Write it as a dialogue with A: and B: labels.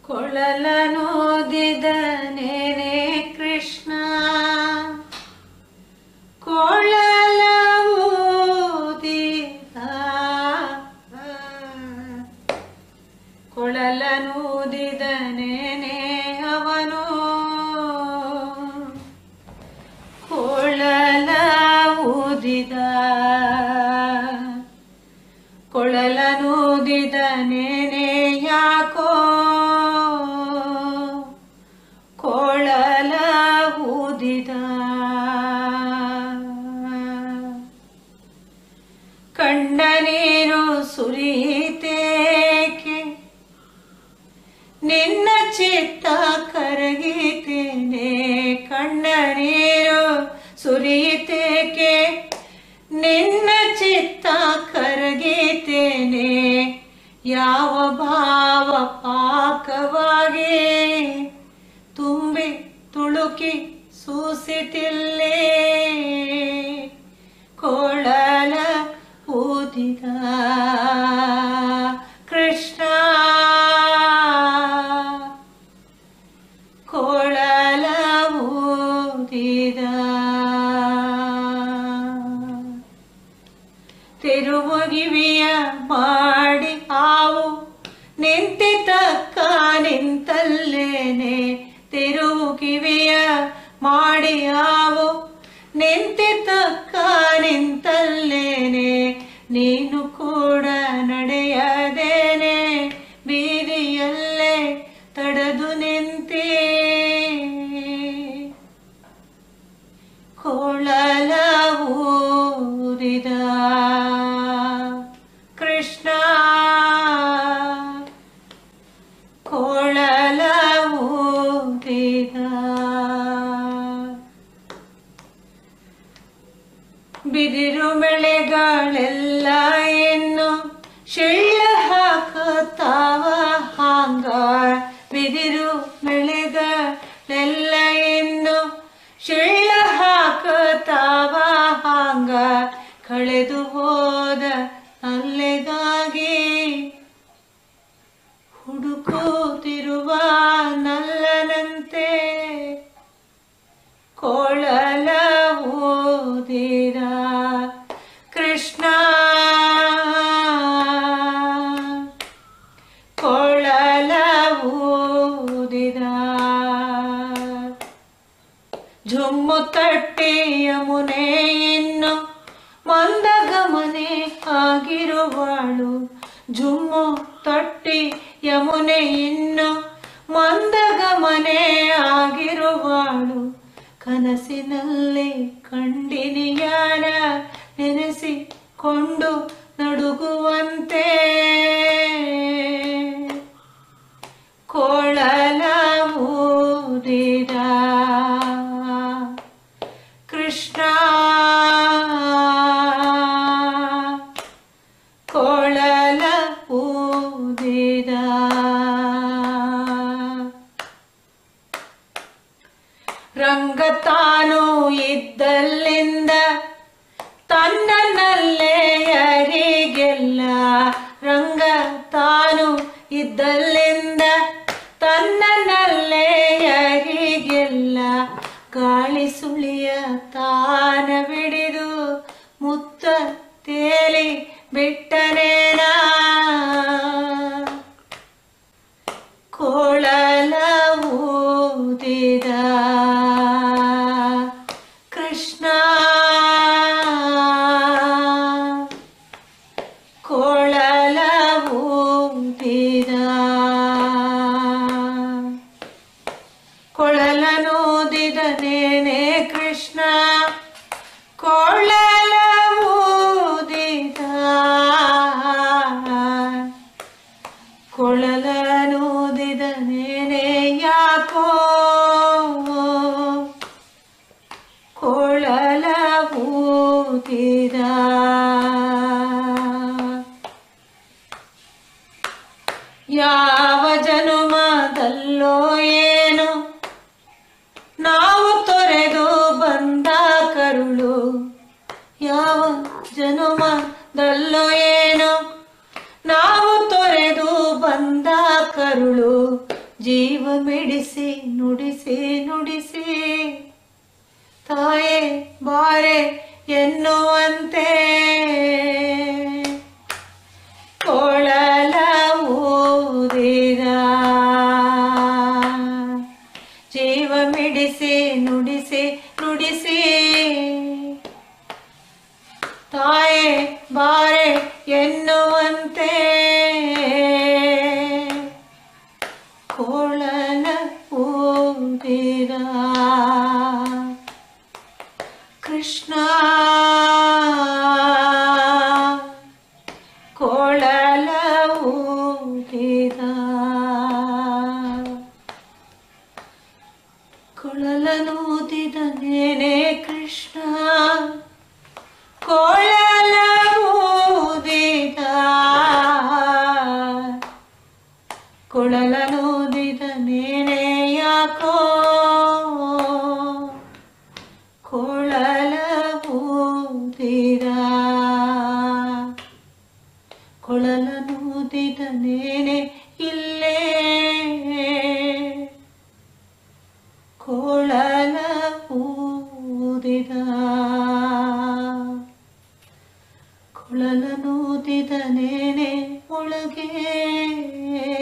A: ಕೊಳಲನೋದಿದನೇನೆ ಕೃಷ್ಣ ಕೊಳಲ ಊದಿದ ಕೊಳಲನೂದಿದನೇನೆ ಅವನು ಕೊಳಲ ಊದಿದ ಕೊಳಲನೂದಿದನೇನೆ ಯಾಕೋ ಕೊಳಲ ಊದಿದ ಕಣ್ಣ ನೀರು ಸುರಿತೇಕೆ ನಿನ್ನ ಚಿತ್ತ ಕರಗಿತೇನೆ ಕಣ್ಣ ನೀರು ಸುರಿತೇಕೆ ನಿನ್ನ ಚಿತ್ತ ಕರಗಿತೇನೆ ಯಾವ ಭಾವ ಪಾಕವಾಗಿ ತುಂಬಿ ತುಳುಕಿ ಸೂಸಿತಿಲ್ಲೇ ಕೊಳಲ ಊದಿದ ಕೃಷ್ಣ ಕೊಳಲ ಊದಿದ ತಿರುವುಗಿವಿಯ ಮಾಡಿ ಆವು ನಿಂತಿತಕ್ಕ ನಿಂತಲ್ಲೇನೆ ತಿರುವು ಕಿವಿಯ ಮಾಡಿ ಆವು ನಿಂತಿತಕ್ಕ ನಿಂತಲ್ಲೇನೆ ನೀನು ಕೂಡ ನಡೆಯದೇನೆ ಬೀದಿಯಲ್ಲೇ ತಡೆದು ನಿಂತೇ ಕೊಳಲ ಊರಿದ ಕೃಷ್ಣ ಕೊಳಲ ಊರಿದ ಬಿದಿರು ಮೆಳೆಗಳೆಲ್ಲ ಇನ್ನು ಶಿಳ್ಳ ಹಾಕುತ್ತಾವ ಹಾಂಗ ಬಿದಿರು ಮೆಳೆಗಳೆಲ್ಲ ಇನ್ನು ಶಿಳ್ಳ ಹಾಕುತ್ತಾವ ಹಾಂಗ ಕಳೆದು ಹೋದ ಅಲ್ಲೆಗಾಗಿ ಹುಡುಕುತ್ತಿರುವ ನಲ್ಲನಂತೆ ಕೊಳಲ ಊದಿದ ಕೃಷ್ಣ ಕೊಳಲ ಊದಿದ ಜುಮ್ಮು ತಟ್ಟಿ ಯಮುನೆ ಇನ್ನು ಮಂದಗಮನೆ ಆಗಿರುವಳು ಜುಮ್ಮು ತಟ್ಟಿ ಯಮುನೆ ಇನ್ನು ಮಂದಗಮನೆ ಆಗಿರುವಳು ಕನಸಿನಲ್ಲಿ ಕಂಡಿನಿಯಾನ ನೆನೆಸಿಕೊಂಡು ನಡುಗುವಂತೆ ಕೊಳಲ ಊದಿದ ಕೃಷ್ಣ ಕೊಳಲ ಊದಿದ ರಂಗ ತಾನು ಇದ್ದಲ್ಲಿಂದ ತನ್ನನ್ನಲ್ಲೇ ಯಾರಿಗೆಲ್ಲ ರಂಗ ತಾನು ಇದ್ದಲ್ಲಿಂದ ತನ್ನನ್ನಲ್ಲೇ ಯಾರಿಗೆಲ್ಲ ಗಾಳಿ ಸುಳಿಯ ತಾನ ಬಿಡಿದು ಮುತ್ತ ತೇಲಿ ಬಿಟ್ಟನೇನಾ ಕೊಳಲ ಊದಿದ ಕೃಷ್ಣ ಕೊಳಲ ಊದಿದ ಕೊಳಲನೂದಿದ ನೇನೆ ಕೃಷ್ಣ ಕೊಳಲ ಊದಿದ ಕೊಳಲನೂದಿದ ನೇನೆ ಯಾಕೋ ಕೊಳಲ ಊದಿದ ಯಾವ ಜನುಮದಲ್ಲೋ ಏನು ನಾವು ತೊರೆದು ಬಂದ ಕರುಳು ಯಾವ ಜನುಮದಲ್ಲೋ ಏನೋ ನಾವು ತೊರೆದು ಬಂದ ಕರುಳು ಜೀವ ಮಿಡಿಸಿ ನುಡಿಸಿ ನುಡಿಸಿ ತಾಯೇ ಬಾರೆ ಎನ್ನುವಂತೆ ಕೊಳಲ ಊದಿದ ಜೀವ ಮಿಡಿಸಿ ನುಡಿಸಿ ನುಡಿಸಿ ತಾಯೇ ಬಾರೆ ಎನ್ನುವಂತೆ ಕೊಳಲ ಊದಿದ ಕೃಷ್ಣ ಕೊಳಲ ಊದಿದ ಕೊಳಲನೂದಿದ ನೇನೆ ಕೃಷ್ಣ ಕೊಳಲ ಊದಿದ ಕೊಳಲನೂದಿದ ನೇನೆ ಯಾಕೋ ಕೊಳಲ ಊದಿದ ಕೊಳಲನೂದಿದ ನೇನೆ ಇಲ್ಲೇ ಕೊಳಲ ಊದಿದ ಕೊಳಲನೂದಿದ ನೇನೆ ಒಳಗೆ